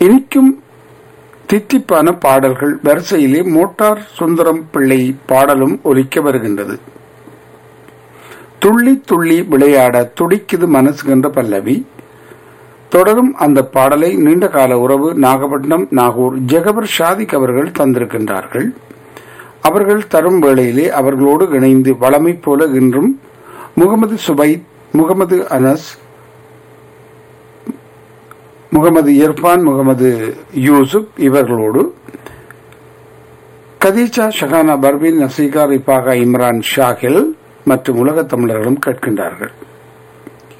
இனிக்கும் தித்திப்பான பாடல்கள் வரிசையிலே மோட்டார் சுந்தரம் பிள்ளை பாடலும் ஒலிக்க வருகின்றது துள்ளி துள்ளி விளையாட துடிக்குது மனசுகின்ற பல்லவி தொடரும் அந்த பாடலை நீண்ட கால உறவு நாகப்பட்டினம் நாகூர் ஜெகபர் ஷாதிக் அவர்கள் தந்திருக்கின்றார்கள் அவர்கள் தரும் வேளையிலே அவர்களோடு இணைந்து வளமை போல இன்றும் முகமது சுபைத் முகமது அனஸ் முகமது இர்பான் முகமது யூசுப் இவர்களோடு கதீஜா ஷஹானா பர்வீன் நசீகா ரிபாகா இம்ரான் ஷாகில் மற்றும் உலகத் தமிழர்களும் கேட்கின்றார்கள்